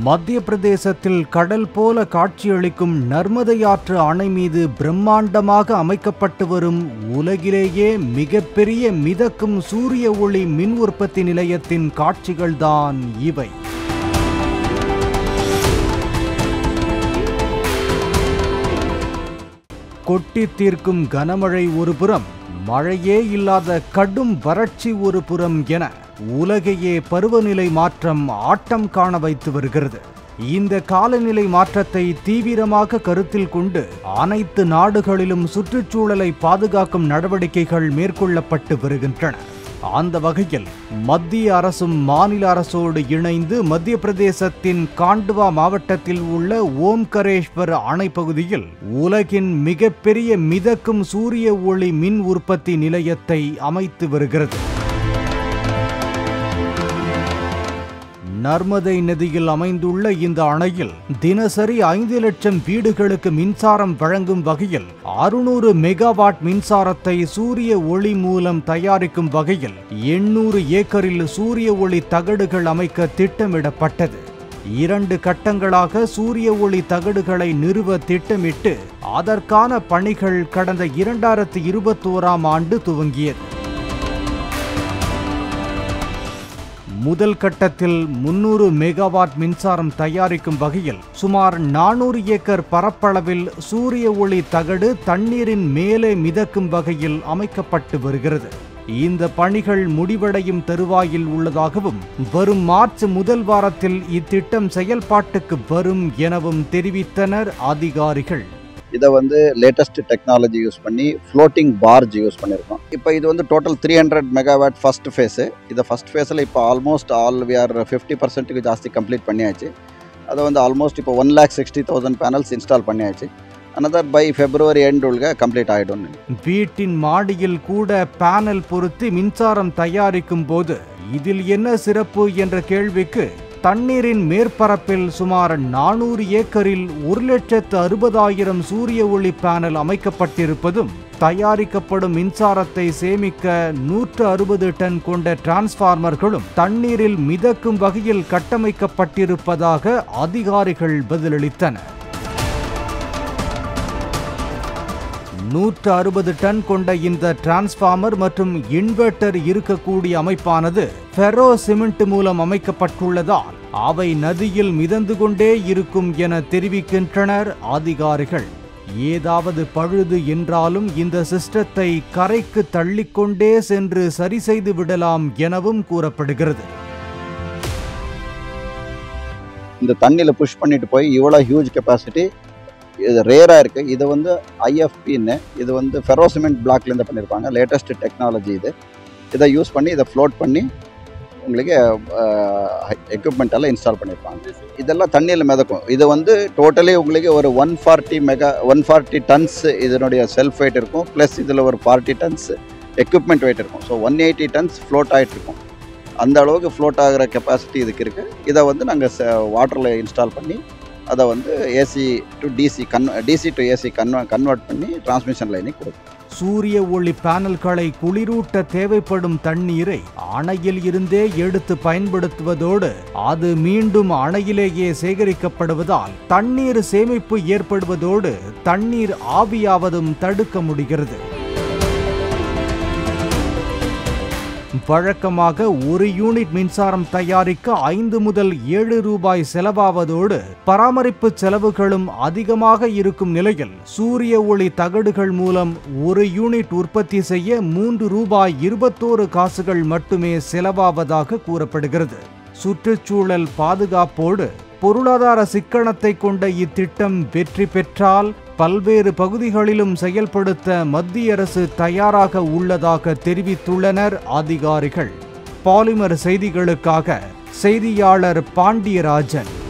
மத்திய பிரதேசத்தில் கடல் போல காட்சியளிக்கும் நர்மதை ஆற்று அணை மீது பிரம்மாண்டமாக அமைக்கப்பட்டு வரும் உலகிலேயே மிகப்பெரிய மிதக்கும் சூரிய ஒளி மின் உற்பத்தி நிலையத்தின் காட்சிகள்தான் இவை கொட்டி தீர்க்கும் கனமழை ஒரு புறம் மழையே இல்லாத கடும் வறட்சி ஒரு புறம் என உலகையே பருவநிலை மாற்றம் ஆட்டம் காண வைத்து வருகிறது இந்த காலநிலை மாற்றத்தை தீவிரமாக கருத்தில் கொண்டு அனைத்து நாடுகளிலும் சுற்றுச்சூழலை பாதுகாக்கும் நடவடிக்கைகள் மேற்கொள்ளப்பட்டு வருகின்றன அந்த வகையில் மத்திய அரசும் மாநில அரசோடு இணைந்து மத்திய பிரதேசத்தின் காண்டுவா மாவட்டத்தில் உள்ள ஓம்கரேஸ்வர் அணை பகுதியில் உலகின் மிகப்பெரிய மிதக்கும் சூரிய ஒளி மின் உற்பத்தி நிலையத்தை அமைத்து வருகிறது நர்மதை நதியில் அமைந்துள்ள இந்த அணையில் தினசரி ஐந்து லட்சம் வீடுகளுக்கு மின்சாரம் வழங்கும் வகையில் அறுநூறு மெகாவாட் மின்சாரத்தை சூரிய ஒளி மூலம் தயாரிக்கும் வகையில் எண்ணூறு ஏக்கரில் சூரிய ஒளி தகடுகள் அமைக்க திட்டமிடப்பட்டது இரண்டு கட்டங்களாக சூரிய ஒளி தகடுகளை நிறுவ திட்டமிட்டு அதற்கான பணிகள் கடந்த இரண்டாயிரத்தி இருபத்தோராம் ஆண்டு துவங்கியது முதல் கட்டத்தில் முன்னூறு மெகாவாட் மின்சாரம் தயாரிக்கும் வகையில் சுமார் நானூறு ஏக்கர் பரப்பளவில் சூரிய ஒளி தகடு தண்ணீரின் மேலே மிதக்கும் வகையில் அமைக்கப்பட்டு வருகிறது இந்த பணிகள் முடிவடையும் தருவாயில் உள்ளதாகவும் வரும் மார்ச் முதல் வாரத்தில் இத்திட்டம் செயல்பாட்டுக்கு வரும் எனவும் தெரிவித்தனர் அதிகாரிகள் இதை வந்து லேட்டஸ்ட் டெக்னாலஜி யூஸ் பண்ணி ஃப்ளோட்டிங் பார்ஜ் யூஸ் பண்ணியிருக்கோம் இப்போ இது வந்து total three hundred megawatt first phase இதை ஃபஸ்ட் ஃபேஸில் இப்போ almost all we are fifty பர்சன்ட்டுக்கு ஜாஸ்தி கம்ப்ளீட் பண்ணியாச்சு அதை வந்து ஆல்மோஸ்ட் இப்போ one lakh sixty thousand panels install பண்ணியாச்சு அனதர் பை ஃபெப்ரவரி எண்ட் உள்ள கம்ப்ளீட் ஆகிடும் வீட்டின் மாடியில் கூட பேனல் பொருத்தி மின்சாரம் தயாரிக்கும் போது இதில் என்ன சிறப்பு என்ற கேள்விக்கு தண்ணீரின் மேற்பரப்பில் சுமார் நானூறு ஏக்கரில் ஒரு லட்சத்து அறுபதாயிரம் சூரிய ஒளி பேனல் அமைக்கப்பட்டிருப்பதும் தயாரிக்கப்படும் மின்சாரத்தை சேமிக்க நூற்று அறுபது டன் கொண்ட டிரான்ஸ்பார்மர்களும் தண்ணீரில் மிதக்கும் வகையில் கட்டமைக்கப்பட்டிருப்பதாக அதிகாரிகள் பதிலளித்தனர் நூற்று அறுபது டன் கொண்ட இந்த டிரான்ஸ்பார்மர் மற்றும் இன்வெர்ட்டர் இருக்கக்கூடிய அமைப்பானது ஃபெரோ சிமெண்ட் மூலம் அமைக்கப்பட்டுள்ளதால் அவை நதியில் மிதந்து கொண்டே இருக்கும் என தெரிவிக்கின்றனர் அதிகாரிகள் ஏதாவது பழுது என்றாலும் இந்த சிஸ்டத்தை கரைக்கு தள்ளிக்கொண்டே சென்று சரி செய்து விடலாம் எனவும் கூறப்படுகிறது இந்த தண்ணியில் புஷ் பண்ணிட்டு போய் இவ்வளோ ஹியூஜ் கெப்பாசிட்டி இது ரேராக இருக்குது இது வந்து ஐஎஃப்பின்னு இது வந்து ஃபெரோசிமெண்ட் பிளாக்லேருந்து பண்ணியிருப்பாங்க லேட்டஸ்ட் டெக்னாலஜி இது இதை யூஸ் பண்ணி இதை ஃப்ளோட் பண்ணி உங்களுக்கு எக்யூப்மெண்ட் எல்லாம் இன்ஸ்டால் பண்ணியிருப்பாங்க இதெல்லாம் தண்ணியில் மிதக்கும் இது வந்து டோட்டலி உங்களுக்கு ஒரு one forty mega one forty tons இதனுடைய செல்ஃப் வெயிட் இருக்கும் ப்ளஸ் இதில் ஒரு ஃபார்ட்டி டன்ஸ் எக்யூப்மெண்ட் வெயிட் இருக்கும் so one eighty tons float ஆகிட்டு இருக்கும் அந்த அளவுக்கு ஃப்ளோட் ஆகிற கெப்பாசிட்டி இதுக்கு இருக்குது இதை வந்து நாங்கள் வாட்டரில் இன்ஸ்டால் பண்ணி அதை வந்து ஏசி டு டிசி கன் டிசி டு ஏசி கன்வ கன்வெர்ட் பண்ணி டிரான்ஸ்மிஷன் லைனுக்கு கொடுக்கும் சூரிய ஒளி பேனல்களை குளிரூட்ட தேவைப்படும் தண்ணீரை அணையில் இருந்தே எடுத்து பயன்படுத்துவதோடு அது மீண்டும் அணையிலேயே சேகரிக்கப்படுவதால் தண்ணீர் சேமிப்பு ஏற்படுவதோடு தண்ணீர் ஆவியாவதும் தடுக்க முடிகிறது வழக்கமாக ஒரு யூனிட் மின்சாரம் தயாரிக்க ஐந்து முதல் ஏழு ரூபாய் செலவாவதோடு பராமரிப்பு செலவுகளும் அதிகமாக இருக்கும் நிலையில் சூரிய ஒளி தகடுகள் மூலம் ஒரு யூனிட் உற்பத்தி செய்ய மூன்று ரூபாய் இருபத்தோரு காசுகள் மட்டுமே செலவாவதாக கூறப்படுகிறது சுற்றுச்சூழல் பாதுகாப்போடு பொருளாதார சிக்கனத்தை கொண்ட இத்திட்டம் வெற்றி பெற்றால் பல்வேறு பகுதிகளிலும் செயல்படுத்த மத்திய அரசு தயாராக உள்ளதாக தெரிவித்துள்ளனர் அதிகாரிகள் பாலிமர் செய்திகளுக்காக செய்தியாளர் பாண்டியராஜன்